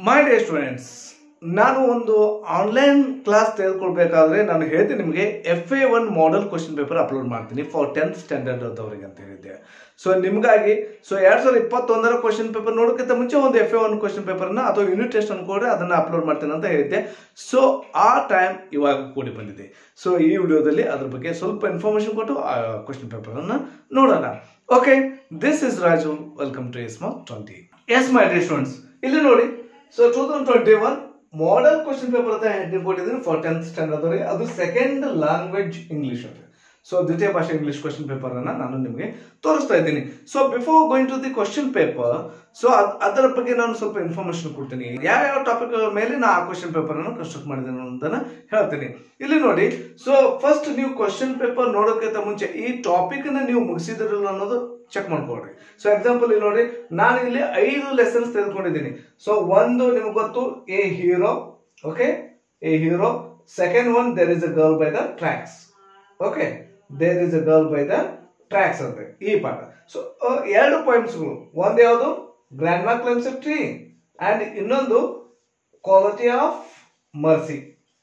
my day students ನಾನು ಒಂದು online class ತೆಗೆದುಕೊಳ್ಬೇಕಾದ್ರೆ ನಾನು ಹೇಳ್ತೀನಿ ನಿಮಗೆ F A one model question paper upload ಮಾಡ್ತೀನಿ ಫಾರ್ ಟೆಂತ್ ಸ್ಟ್ಯಾಂಡರ್ಡ್ ಆದವರಿಗೆ ಅಂತ ಹೇಳಿದ್ದೆ ಸೊ ನಿಮಗಾಗಿ ಸೊ ಎರಡ್ ಸಾವಿರದ ಇಪ್ಪತ್ತೊಂದರ ಕ್ವಶನ್ ಪೇಪರ್ ನೋಡೋಕ್ಕಿಂತ ಮುಂಚೆ ಒಂದು ಎಫ್ ಎ ಒನ್ ಕ್ವಶನ್ ಪೇಪರ್ನ ಅಥವಾ ಯೂನಿಟ್ ಟೆಸ್ಟ್ ಅನ್ಕೊಂಡ್ರೆ ಅದನ್ನ ಅಪ್ಲೋಡ್ ಮಾಡ್ತೀನಿ ಅಂತ ಹೇಳಿದ್ದೆ ಸೊ ಆ ಟೈಮ್ ಇವಾಗ ಕೂಡಿ ಬಂದಿದೆ ಸೊ ಈ ವಿಡಿಯೋದಲ್ಲಿ ಅದ್ರ ಬಗ್ಗೆ ಸ್ವಲ್ಪ ಇನ್ಫಾರ್ಮೇಶನ್ ಕೊಟ್ಟು ಆ ಕ್ವಶನ್ ಪೇಪರ್ ಅನ್ನ ನೋಡೋಣ okay this is Raju welcome to S mark twenty S my D students ಇಲ್ಲಿ ನೋಡಿ so two thousand twenty one model question paper ಅಂತ ಹೆಡ್ಡಿಂಗ್ ಕೊಟ್ಟಿದ್ದೀನಿ ಫಾರ್ ಟೆಂತ್ ಸ್ಟ್ಯಾಂಡರ್ಡ್ ಅವರಿಗೆ ಅದು ಸೆಕೆಂಡ್ ಲ್ಯಾಂಗ್ವೇಜ್ ಇಂಗ್ಲಿಷ್ ಅಂತ ಸೊ ದ್ವಿತೀಯ ಭಾಷೆ ಇಂಗ್ಲಿಷ್ ಕ್ವಶನ್ ಪೇಪರ್ ಅನ್ನ ನಾನು ನಿಮಗೆ ತೋರಿಸ್ತಾ ಇದ್ದೀನಿ so before going to the question paper so ಅದರ ಬಗ್ಗೆ ನಾನು ಸ್ವಲ್ಪ ಇನ್ಫಾರ್ಮೇಶನ್ ಕೊಡ್ತೀನಿ ಯಾವ್ಯಾವ ಟಾಪಿಕ್ ಮೇಲೆ ನಾ ಆ ಕ್ವಶನ್ ಪೇಪರ್ ಅನ್ನು ಕನ್ಸ್ಟ್ರಕ್ಟ್ ಮಾಡಿದ್ದೇನೆ ಅಂತ ಹೇಳ್ತೀನಿ ಇಲ್ಲಿ ನೋಡಿ ಸೊ ಫಸ್ಟ್ ನೀವು ಕ್ವಶನ್ ಪೇಪರ್ ನೋಡೋಕ್ಕಿಂತ ಮುಂಚೆ ಈ ಟಾಪಿಕ್ ನ ನೀವು ಮುಗಿಸಿದ್ರಲ್ಲ ಅನ್ನೋದು ಚೆಕ್ ಮಾಡ್ಕೊಳ್ರಿ ಸೊ ಎಕ್ಸಾಂಪಲ್ ಇಲ್ಲಿ ನೋಡಿ ನಾನು ಇಲ್ಲಿ ಐದು ಲೆಸನ್ಸ್ ತೆಗೆದುಕೊಂಡಿದ್ದೀನಿ ಸೊ ಒಂದು ನಿಮ್ಗೆ ಗೊತ್ತು a hero okay a hero second one there is a girl by the tracks okay there is a girl by the tracks ಅಂತ ಈ ಪಾಠ ಸೊ ಎರಡು ಪಾಯಿಂಟ್ಸ್ಗಳು ಒಂದು ಯಾವುದು grandma climbs tree and ಇನ್ನೊಂದು ಕ್ವಾಲಿಟಿ ಆಫ್ ಮರ್ಸಿ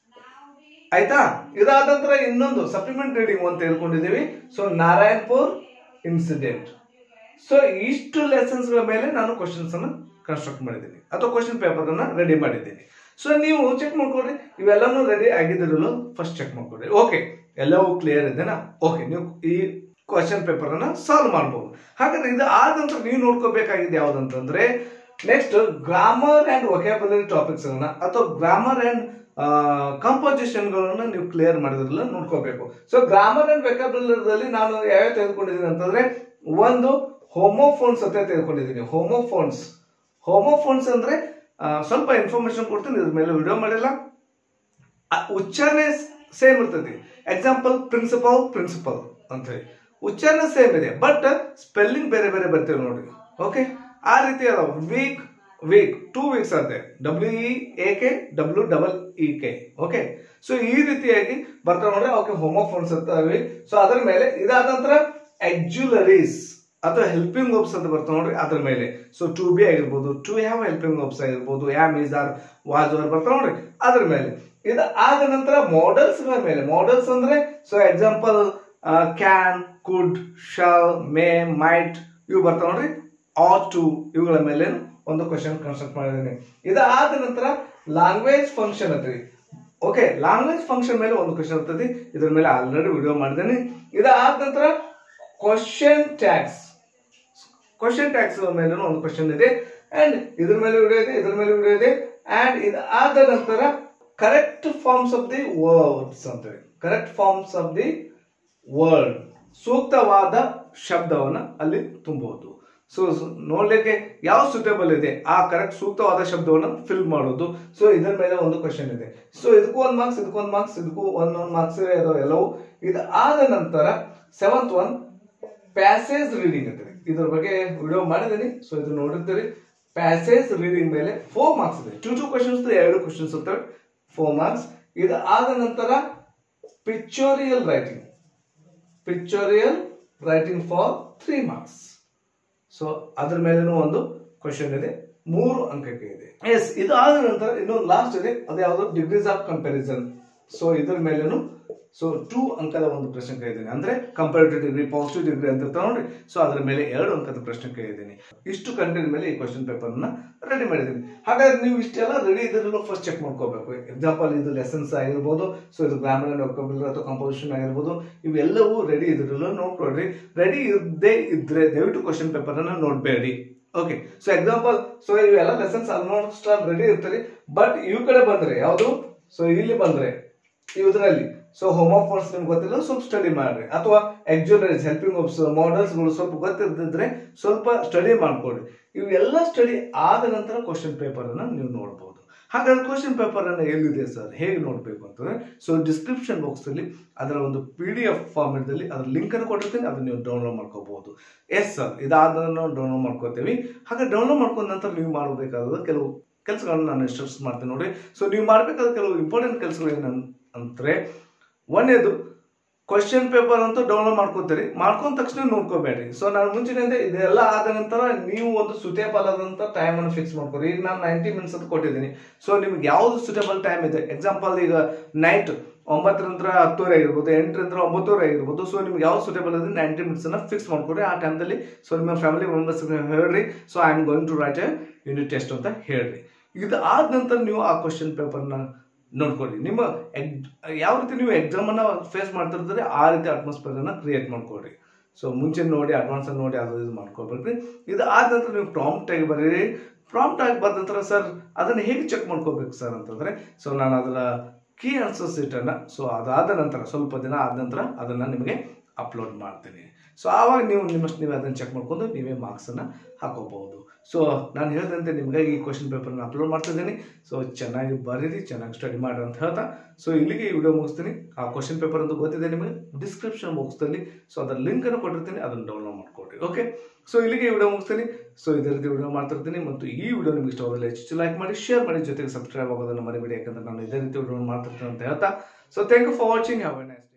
ಆಯ್ತಾ ಇದಾದ ನಂತರ ಇನ್ನೊಂದು ಸಪ್ಲಿಮೆಂಟ್ ರೀಡಿಂಗ್ ಅಂತ ತಿಳ್ಕೊಂಡಿದ್ದೀವಿ ಸೊ ನಾರಾಯಣ್ಪುರ್ ಇನ್ಸಿಡೆಂಟ್ ಸೊ ಇಷ್ಟು ಲೆಸನ್ಸ್ ಗಳ ಮೇಲೆ ನಾನು ಕ್ವಶನ್ಸ್ ಅನ್ನ ಕನ್ಸ್ಟ್ರಕ್ಟ್ ಮಾಡಿದ್ದೀನಿ ಅಥವಾ ಕ್ವಶನ್ ಪೇಪರ್ ಅನ್ನ ರೆಡಿ ಮಾಡಿದ್ದೀನಿ ಸೊ ನೀವು ಚೆಕ್ ಮಾಡ್ಕೊಡ್ರಿ ಇವೆಲ್ಲನೂ ರೆಡಿ ಆಗಿದ್ದಿರಲ್ಲ ಫಸ್ಟ್ ಚೆಕ್ ಮಾಡ್ಕೊಡ್ರಿ ಓಕೆ ಎಲ್ಲವೂ ಕ್ಲಿಯರ್ ಇದೆನಾ ಓಕೆ ನೀವು ಈ ಕ್ವಶನ್ ಪೇಪರ್ ಅನ್ನ ಸಾಲ್ವ್ ಮಾಡ್ಬೋದು ಹಾಗಾದ್ರೆ ಇದು ಆದ ನಂತರ ನೀವು ನೋಡ್ಕೋಬೇಕಾಗಿದೆ ಯಾವ್ದಂತಂದ್ರೆ next grammar and vocabulary topics ಅನ್ನ ಅಥವಾ ಗ್ರಾಮರ್ ಅಂಡ್ ಕಂಪೋಸಿಷನ್ ಗಳನ್ನ ನೀವು ಕ್ಲಿಯರ್ ಮಾಡಿದ್ರಲ್ಲ ನೋಡ್ಕೋಬೇಕು ಸೊ ಗ್ರಾಮರ್ ಅಂಡ್ ವೆಕಾಬುಲರಿದಲ್ಲಿ ನಾನು ಯಾವ್ಯಾವ ತೆಗೆದುಕೊಂಡಿದ್ದೀನಿ ಅಂತಂದ್ರೆ ಒಂದು ಹೋಮೋಫೋನ್ಸ್ ಅಂತ ತೆಗೆದುಕೊಂಡಿದ್ದೀನಿ ಹೋಮೋಫೋನ್ಸ್ ಹೋಮೋಫೋನ್ಸ್ ಅಂದ್ರೆ ಆ, ಸ್ವಲ್ಪ ಇನ್ಫಾರ್ಮೇಶನ್ ಕೊಡ್ತೀನಿ ಇದ್ರ ಮೇಲೆ ವಿಡಿಯೋ ಮಾಡಿಲ್ಲ ಆ ಉಚ್ಚಾರಣೆ ಸೇಮ್ ಇರ್ತದೆ ಎಕ್ಸಾಂಪಲ್ ಪ್ರಿನ್ಸಿಪಲ್ ಪ್ರಿನ್ಸಿಪಲ್ ಅಂತ ಹೇಳಿ ಉಚ್ಚಾರಣೆ ಸೇಮ್ ಇದೆ ಬಟ್ ಸ್ಪೆಲ್ಲಿಂಗ್ ಬೇರೆ ಬೇರೆ ಬರ್ತೇವೆ ನೋಡಿ ಓಕೆ ಆ ರೀತಿ ಅದಾವ ವೀಕ್ ವೀಕ್ ಟೂ ವೀಕ್ಸ್ ಅದೇ W E A K W double E K okay so ಈ ರೀತಿಯಾಗಿ ಬರ್ತಾವೆ ನೋಡ್ರಿ ಅವಕ್ಕೆ ಹೋಮೋಫೋನ್ಸ್ ಇರ್ತವೆ ಸೊ ಅದರ ಮೇಲೆ ಇದಾದ ನಂತರ ಎಕ್ಜುಲರೀಸ್ ಅಥವಾ ಹೆಲ್ಪಿಂಗ್ ವರ್ಬ್ಸ್ ಅಂತ ಬರ್ತಾವೆ ನೋಡ್ರಿ ಅದ್ರ ಮೇಲೆ ಸೊ ಟು ಬಿ ಆಗಿರ್ಬೋದು ಟು ಹ್ಯಾವ್ ಹೆಲ್ಪಿಂಗ್ ವರ್ಬ್ಸ್ ಆಗಿರ್ಬೋದು am is are was are ಬರ್ತಾವೆ ನೋಡ್ರಿ ಅದ್ರ ಮೇಲೆ ಇದು ಆದ ನಂತರ ಮಾಡೆಲ್ಸ್ ಗಳ ಮೇಲೆ ಮಾಡೆಲ್ಸ್ ಅಂದ್ರೆ so example can could shall may might ಇವು ಬರ್ತಾವ ನೋಡ್ರಿ ಆ ಟು ಇವುಗಳ ಮೇಲೆ ಒಂದು ಕ್ವಶನ್ ಕನ್ಸ್ಟ್ರಕ್ಟ್ ಮಾಡಿದ್ದೀನಿ ಇದಾದ ನಂತರ ಲ್ಯಾಂಗ್ವೇಜ್ ಫಂಕ್ಷನ್ ಅಂತ ಓಕೆ ಲ್ಯಾಂಗ್ವೇಜ್ ಫಂಕ್ಷನ್ ಮೇಲೆ ಒಂದು ಕ್ವಶನ್ ಇರ್ತದೆ ಇದ್ರ ಮೇಲೆ ಆಲ್ರೆಡಿ ವಿಡಿಯೋ ಮಾಡಿದ್ದೇನೆ ಇದಾದ ನಂತರ ಕ್ವಶನ್ ಟ್ಯಾಕ್ಸ್ ಕ್ವಶನ್ ಟ್ಯಾಕ್ಸ್ ಮೇಲೆ ಒಂದು ಕ್ವಶನ್ ಇದೆ ಅಂಡ್ ಇದ್ರ ಮೇಲೆ ವಿಡಿಯೋ ಇದೆ ಇದ್ರ ಮೇಲೆ ವಿಡಿಯೋ ಇದೆ ಅಂಡ್ ಇದಾದ ನಂತರ correct forms of the words ಅಂತ correct forms of the word ಸೂಕ್ತವಾದ ಶಬ್ದವನ್ನ ಅಲ್ಲಿ ತುಂಬಬಹುದು ಸೊ ನೋಡ್ಲಿಕ್ಕೆ ಯಾವ ಸೂಟೇಬಲ್ ಇದೆ ಆ ಕರೆಕ್ಟ್ ಸೂಕ್ತವಾದ ಶಬ್ದವನ್ನ ಫಿಲ್ ಮಾಡೋದು ಸೊ ಇದರ ಮೇಲೆ ಒಂದು ಕ್ವಶನ್ ಇದೆ ಸೊ ಇದಕ್ಕೂ ಒಂದು ಮಾರ್ಕ್ಸ್ ಇದಕ್ಕೂ ಒಂದು ಮಾರ್ಕ್ಸ್ ಇದಕ್ಕೂ ಒಂದೊಂದು ಮಾರ್ಕ್ಸ್ ಅದಾವ ಎಲ್ಲವೂ ಇದು ಆದ ನಂತರ ಸೆವೆಂತ್ ಒನ್ ಪ್ಯಾಸೇಜ್ ರೀಡಿಂಗ್ ಅಂತ ಇದ್ರ ಬಗ್ಗೆ ವಿಡಿಯೋ ಮಾಡಿದ್ದೀನಿ ಸೊ ಇದು ನೋಡಿರ್ತೀರಿ ಪ್ಯಾಸೇಜ್ ರೀಡಿಂಗ್ ಮೇಲೆ ಫೋರ್ ಮಾರ್ಕ್ಸ್ ಇದೆ ಟೂ ಟೂ ಕ್ವಶನ್ಸ್ ಎರಡು ಕ್ವಶನ್ಸ್ ಇರ್ತವೆ ಫೋರ್ ಮಾರ್ಕ್ಸ್ ಇದು ಆದ ನಂತರ pictorial writing pictorial writing for three marks so ಅದ್ರ ಮೇಲೇನೂ ಒಂದು ಕ್ವಶನ್ ಇದೆ ಮೂರು ಅಂಕಕ್ಕೆ ಇದೆ ಎಸ್ ಇದು ಆದ ನಂತರ ಇನ್ನೊಂದು ಲಾಸ್ಟ್ ಇದೆ ಅದು ಯಾವುದು ಡಿಗ್ರೀಸ್ ಆಫ್ ಕಂಪ್ಯಾರಿಸನ್ ಸೊ ಇದ್ರ ಮೇಲೇನು ಸೊ ಟೂ ಅಂಕದ ಒಂದು ಪ್ರಶ್ನೆ ಕೇಳಿದ್ದೀನಿ ಅಂದ್ರೆ ಕಂಪೇರಿಟಿವ್ ಡಿಗ್ರಿ ಪಾಸಿಟಿವ್ ಡಿಗ್ರಿ ಅಂತ ಇರ್ತಾವೆ ನೋಡಿ ಸೊ ಅದ್ರ ಮೇಲೆ ಎರಡು ಅಂಕದ ಪ್ರಶ್ನೆ ಕೇಳಿದ್ದೀನಿ ಇಷ್ಟು ಕಂಟೆಂಟ್ ಮೇಲೆ ಈ ಕ್ವಶನ್ ಪೇಪರ್ ನ ರೆಡಿ ಮಾಡಿದ್ದೀನಿ ಹಾಗಾದ್ರೆ ನೀವು ಇಷ್ಟೆಲ್ಲ ರೆಡಿ ಇದ್ರಲ್ಲೂ ಫಸ್ಟ್ ಚೆಕ್ ಮಾಡ್ಕೋಬೇಕು ಎಕ್ಸಾಂಪಲ್ ಇದು ಲೆಸನ್ಸ್ ಆಗಿರ್ಬೋದು ಸೊ ಇದು ಗ್ರಾಮರ್ ಅಂಡ್ ವೊಕಬುಲರಿ ಅಥವಾ ಕಂಪೋಸಿಷನ್ ಆಗಿರ್ಬೋದು ಇವೆಲ್ಲವೂ ರೆಡಿ ಇದ್ರಲ್ಲೂ ನೋಡ್ಕೊಳ್ರಿ ರೆಡಿ ಇದ್ದೇ ಇದ್ರೆ ದಯವಿಟ್ಟು ಕ್ವಶನ್ ಪೇಪರ್ ಅನ್ನ ನೋಡ್ಬೇಡಿ ಓಕೆ ಸೊ ಎಕ್ಸಾಂಪಲ್ ಸೊ ಇವೆಲ್ಲ ಲೆಸನ್ಸ್ ಆಲ್ಮೋಸ್ಟ್ ರೆಡಿ ಇರ್ತಾರೆ ಬಟ್ ಇವ್ ಕಡೆ ಬಂದ್ರೆ ಯಾವುದು ಸೊ ಇಲ್ಲಿ ಬಂದ್ರೆ ಇದ್ರಲ್ಲಿ ಸೊ ಹೋಮೋಫೋನ್ಸ್ ನಿಮ್ಗೆ ಗೊತ್ತಿಲ್ಲ ಸ್ವಲ್ಪ ಸ್ಟಡಿ ಮಾಡ್ರಿ ಅಥವಾ ಎಕ್ಜುಲರೀಸ್ ಹೆಲ್ಪಿಂಗ್ ಆಫ್ಸ್ ಮಾಡೆಲ್ಸ್ ಗಳು ಸ್ವಲ್ಪ ಗೊತ್ತಿರ್ದಿದ್ರೆ ಸ್ವಲ್ಪ ಸ್ಟಡಿ ಮಾಡ್ಕೊಡ್ರಿ ಇವೆಲ್ಲ ಸ್ಟಡಿ ಆದ ನಂತರ ಕ್ವಶನ್ ಪೇಪರ್ ಅನ್ನ ನೀವು ನೋಡ್ಬೋದು ಹಾಗಾದ್ರೆ ಕ್ವಶನ್ ಪೇಪರ್ ಅನ್ನ ಎಲ್ಲಿದೆ ಸರ್ ಹೇಗೆ ನೋಡ್ಬೇಕು ಅಂತಂದ್ರೆ ಸೊ ಡಿಸ್ಕ್ರಿಪ್ಷನ್ ಬಾಕ್ಸ್ ಅಲ್ಲಿ ಅದರ ಒಂದು ಪಿ ಡಿ ಎಫ್ ಫಾರ್ಮೆಟ್ ಅಲ್ಲಿ ಅದ್ರ ಲಿಂಕ್ ಅನ್ನು ಕೊಟ್ಟಿರ್ತೀನಿ ಅದನ್ನ ನೀವು ಡೌನ್ಲೋಡ್ ಮಾಡ್ಕೋಬಹುದು ಎಸ್ ಸರ್ ಇದಾದ ನಾವು ಡೌನ್ಲೋಡ್ ಮಾಡ್ಕೋತೀವಿ ಹಾಗೆ ಡೌನ್ಲೋಡ್ ಮಾಡ್ಕೊಂಡ ನಂತರ ನೀವು ಮಾಡಬೇಕಾದ ಕೆಲವು ಕೆಲಸಗಳನ್ನ ನಾನು ಇನ್ಸ್ಟ್ರಕ್ಷನ್ ಮಾಡ್ತೀನಿ ನೋಡಿ ಸೊ ನೀವು ಮಾಡಬೇಕಾದ ಕೆಲವು ಇಂಪಾರ್ಟೆಂಟ್ ಕೆಲಸಗಳು ಏನು ಅಂದ್ರೆ ಒಂದೇದು ಕ್ವಶನ್ ಪೇಪರ್ ಅಂತೂ ಡೌನ್ಲೋಡ್ ಮಾಡ್ಕೋತೀರಿ ಮಾಡ್ಕೊಂಡ ತಕ್ಷಣ ನೋಡ್ಕೋಬೇಡ್ರಿ ಸೊ ನಾನು ಮುಂಚಿನಿಂದ ಇದೆಲ್ಲ ಆದ ನಂತರ ನೀವು ಒಂದು ಸುಟೇಬಲ್ ಆದಂತ ಟೈಮ್ ಅನ್ನು ಫಿಕ್ಸ್ ಮಾಡ್ಕೊರಿ ಈಗ ನಾನು ನೈಂಟಿ ಮಿನಿಟ್ಸ್ ಅಂತ ಕೊಟ್ಟಿದ್ದೀನಿ ಸೊ ನಿಮ್ಗೆ ಯಾವ್ದು ಸುಟೇಬಲ್ ಟೈಮ್ ಇದೆ ಎಕ್ಸಾಂಪಲ್ ಈಗ ನೈಟ್ ಒಂಬತ್ತರಿಂದ ಹತ್ತುವರೆ ಆಗಿರ್ಬೋದು ಎಂಟರಿಂದ ಒಂಬತ್ತುವರೆ ಆಗಿರ್ಬೋದು ಸೊ ನಿಮ್ಗೆ ಯಾವ ಸುಟೇಬಲ್ ಇದೆ ನೈಂಟಿ ಮಿನಿಟ್ಸ್ ಅನ್ನ ಫಿಕ್ಸ್ ಮಾಡ್ಕೊರಿ ಆ ಟೈಮ್ದಲ್ಲಿ ಸೊ ನಿಮ್ಮ ಫ್ಯಾಮಿಲಿ ಮೆಂಬರ್ಸ್ ಹೇಳ್ರಿ so I am going to write a unit test ಅಂತ ಹೇಳ್ರಿ ಇದು ಆದ ನಂತರ ನೀವು ಆ ಕ್ವಶನ್ ಪೇಪರ್ನ ನೋಡ್ಕೊಳ್ಳಿ ನಿಮ್ಮ ಎಗ್ ಯಾವ ರೀತಿ ನೀವು ಎಕ್ಸಾಮನ್ನು ಫೇಸ್ ಮಾಡ್ತಿರ್ತಾರೆ ಆ ರೀತಿ ಅಟ್ಮಾಸ್ಫಿಯರನ್ನು ಕ್ರಿಯೇಟ್ ಮಾಡ್ಕೊಳ್ರಿ ಸೊ ಮುಂಚೆ ನೋಡಿ ಅಡ್ವಾನ್ಸ್ ನೋಡಿ ಅದು ಇದು ಮಾಡ್ಕೊಬೇಡ್ರಿ ಇದು ಆದ ನಂತರ ನೀವು ಪ್ರಾಂಪ್ಟ್ ಆಗಿ ಬರೀರಿ ಪ್ರಾಂಪ್ಟ್ ಆಗಿ ಬಂದ ನಂತರ ಸರ್ ಅದನ್ನು ಹೇಗೆ ಚೆಕ್ ಮಾಡ್ಕೋಬೇಕು ಸರ್ ಅಂತಂದರೆ ಸೊ ನಾನು ಅದರ ಕೀ ಆನ್ಸರ್ ಸೀಟನ್ನು ಸೊ ಅದಾದ ನಂತರ ಸ್ವಲ್ಪ ದಿನ ಆದ ನಂತರ ಅದನ್ನು ನಿಮಗೆ ಅಪ್ಲೋಡ್ ಮಾಡ್ತೀನಿ ಸೊ ಆವಾಗ ನೀವು ನಿಮ್ಮಷ್ಟು ನೀವೇ ಅದನ್ನು ಚೆಕ್ ಮಾಡ್ಕೊಂಡು ನೀವೇ ಮಾರ್ಕ್ಸನ್ನು ಹಾಕೋಬಹುದು ಸೊ ನಾನು ಹೇಳಿದಂತೆ ನಿಮಗಾಗಿ ಈ ಕ್ವಶನ್ ಪೇಪರ್ನ ಅಪ್ಲೋಡ್ ಮಾಡ್ತಿದ್ದೀನಿ ಸೊ ಚೆನ್ನಾಗಿ ಬರೀರಿ ಚೆನ್ನಾಗಿ ಸ್ಟಡಿ ಮಾಡಿ ಅಂತ ಹೇಳ್ತಾ ಸೊ ಇಲ್ಲಿಗೆ ಈ ವಿಡಿಯೋ ಮುಗಿಸ್ತೀನಿ ಆ ಕ್ವಶನ್ ಪೇಪರ್ ಅಂತ ಗೊತ್ತಿದೆ ನಿಮಗೆ ಡಿಸ್ಕ್ರಿಪ್ಷನ್ ಬಾಕ್ಸ್ದಲ್ಲಿ ಸೊ ಅದರ ಲಿಂಕನ್ನು ಕೊಟ್ಟಿರ್ತೀನಿ ಅದನ್ನು ಡೌನ್ಲೋಡ್ ಮಾಡ್ಕೊಡ್ರಿ ಓಕೆ ಸೊ ಇಲ್ಲಿಗೆ ಈ ವಿಡಿಯೋ ಮುಗಿಸ್ತೀನಿ ಸೊ ಇದೇ ರೀತಿ ವಿಡಿಯೋ ಮಾಡ್ತಿರ್ತೀನಿ ಮತ್ತು ಈ ವಿಡಿಯೋ ನಿಮಗೆ ಇಷ್ಟವಾದಲ್ಲಿ ಹೆಚ್ಚು ಲೈಕ್ ಮಾಡಿ ಶೇರ್ ಮಾಡಿ ಜೊತೆಗೆ ಸಬ್ಸ್ಕ್ರೈಬ್ ಆಗೋದನ್ನು ಮರಿಬೇಡಿ ಯಾಕಂದ್ರೆ ನಾನು ಇದೇ ರೀತಿ ವಿಡಿಯೋ ಮಾಡ್ತಿರ್ತೀನಿ ಅಂತ ಹೇಳ್ತಾ so thank you for watching have a nice